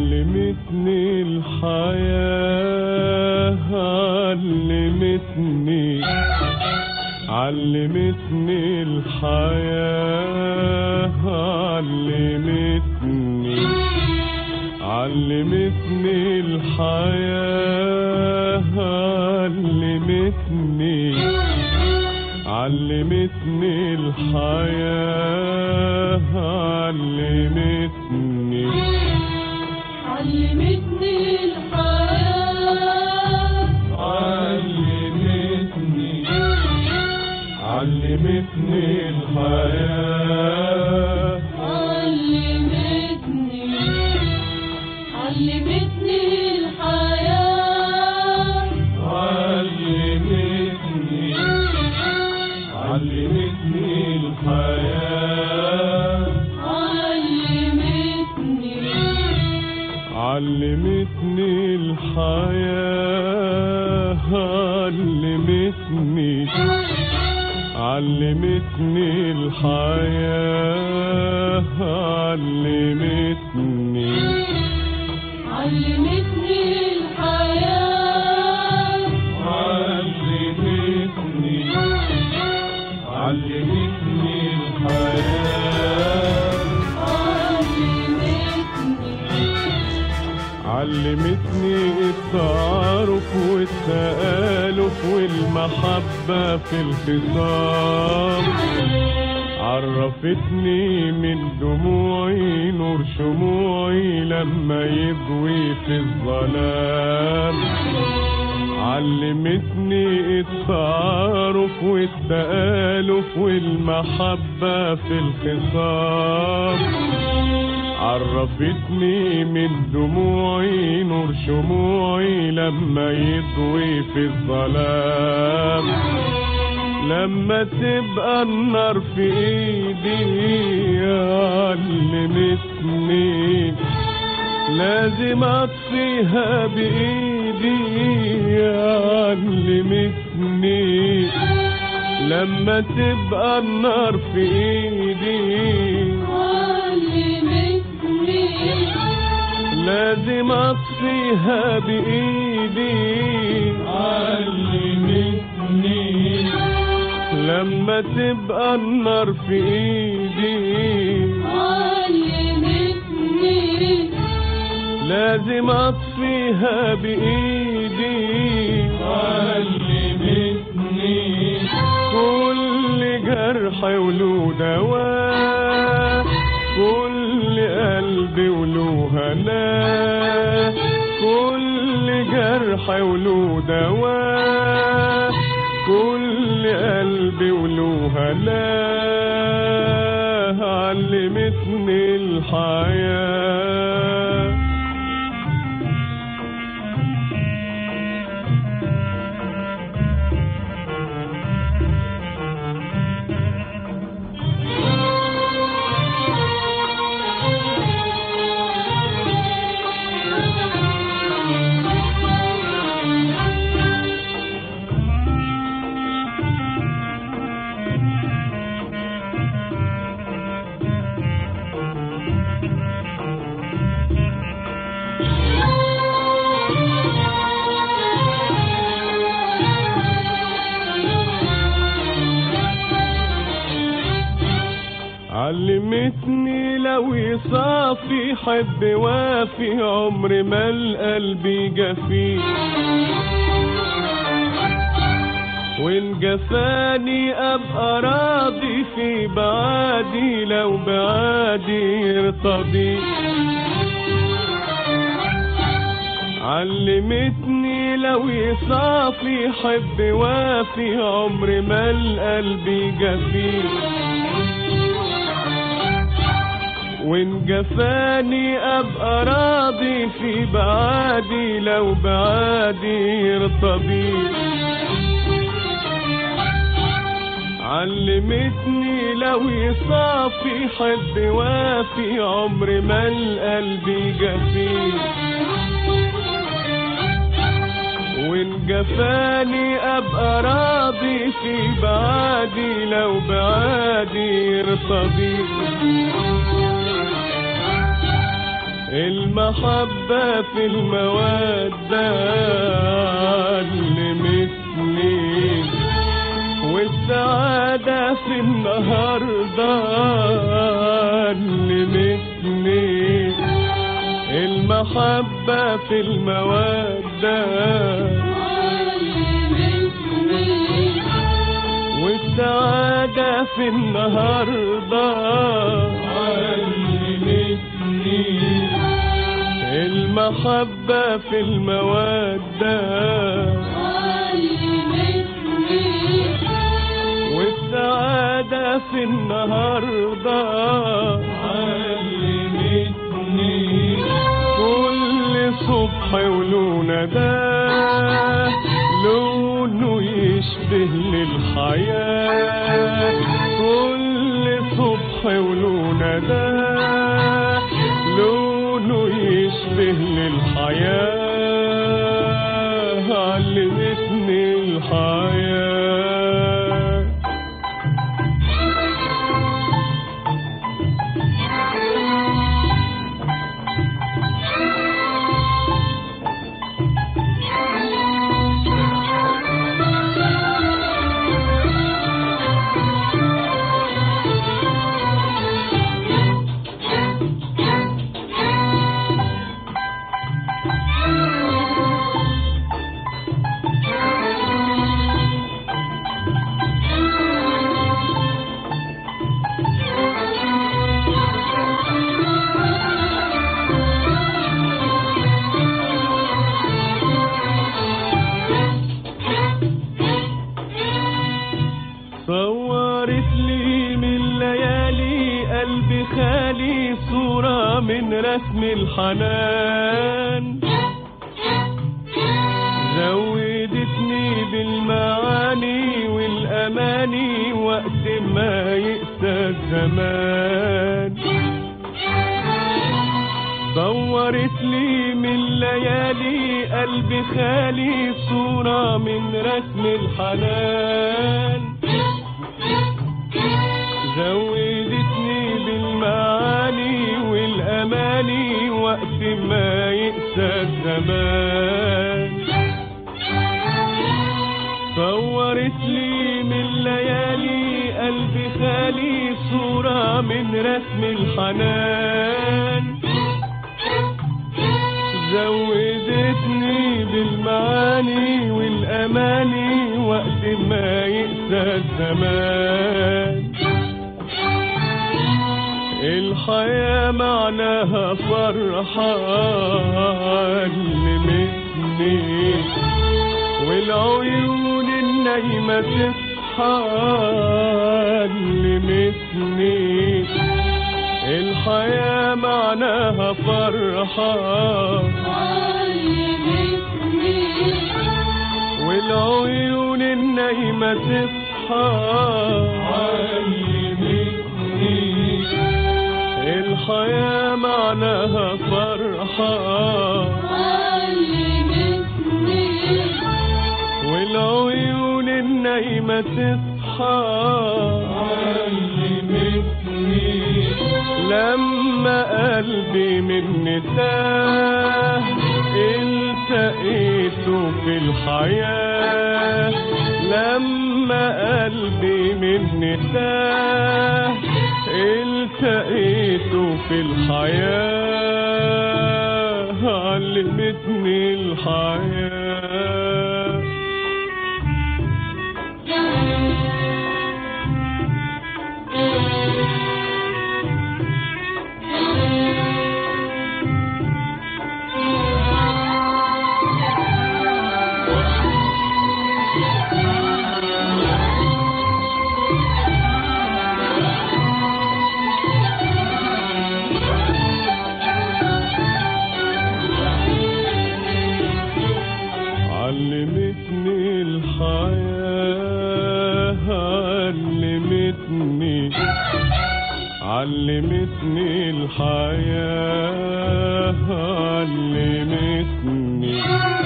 علمتني الحياة علمتني علمتني الحياة علمتني علمتني الحياة علمتني علمتني الحياة علمتني علمتني الحياة علمتني علمتني الحياة علمتني علمتني الحياة علمتني علمتني الحياة علمتني علمتني الحياة علمتني علمتني الحياة علمتني علمتني الحياة علمتني علمتني الحياة علمتني علمتني التعارف والتآلف والمحبة في الخصام عرفتني من دموعي نور شموعي لما يضوي في الظلام علمتني التعارف والتآلف والمحبة في الخصام عرفتني من دموعي نور شموعي لما يضوي في الظلام لما تبقى النار في ايدي علمتني لازم اطفيها بايدي علمتني لما تبقى النار في ايدي علمتني لازم اطفيها بايدي علمتني لما تبقى النار في ايدي علمتني لازم اطفيها بايدي علمتني كل جرح وله دواء كل قلب وله هنا كل جرح وله دواء كل قلب وله هنا علمتني الحياه علمتني لو يصافي حب وافي عمر ما القلب جفي وان جفاني ابقى راضي في بعادي لو بعادي يرتضي علمتني لو يصافي حب وافي عمر ما القلب جفي وان جفاني ابقى راضي في بعادي لو بعادي يرتضي علمتني لو يصافي حد وافي عمر ما القلب جفي وان جفاني ابقى راضي في بعادي لو بعادي يرتضي المحبة في المودة علمتني والسعادة في النهاردة علمتني المحبة في المودة والسعادة في النهاردة علمتني المحبة في المودة والسعادة في النهاردة علمتني كل صبح ولونه ده لونه يشبه للحياة كل صبح ولونه ده لونه يشبه للحياة علمتني الحياة صورت لي من ليالي قلبي خالي صورة من رسم الحنان زودتني بالمعاني والأماني وقت ما يقسى الزمان صورت لي من ليالي قلبي خالي صورة من رسم الحنان زودتني بالمعاني والأماني وقت ما يقسى الزمان صورت لي من ليالي قلبي خالي صورة من رسم الحنان زودتني بالمعاني والأماني وقت ما يقسى الزمان الحياة معناها فرحة علمتني والعيون النايمة تصحى علمتني الحياة معناها فرحة والعيون النايمة تصحى علمتني الحياة معناها فرحة والعيون النايمة تصحى علمتني لما قلبي من تاه التقيته في الحياة لما قلبي من تاه التقيته في الحياة علمتني الحياة علمتني الحياة علمتني علمتني الحياة علمتني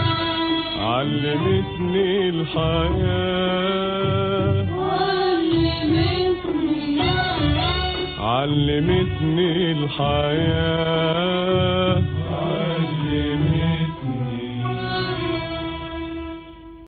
علمتني الحياة علمتني الحياة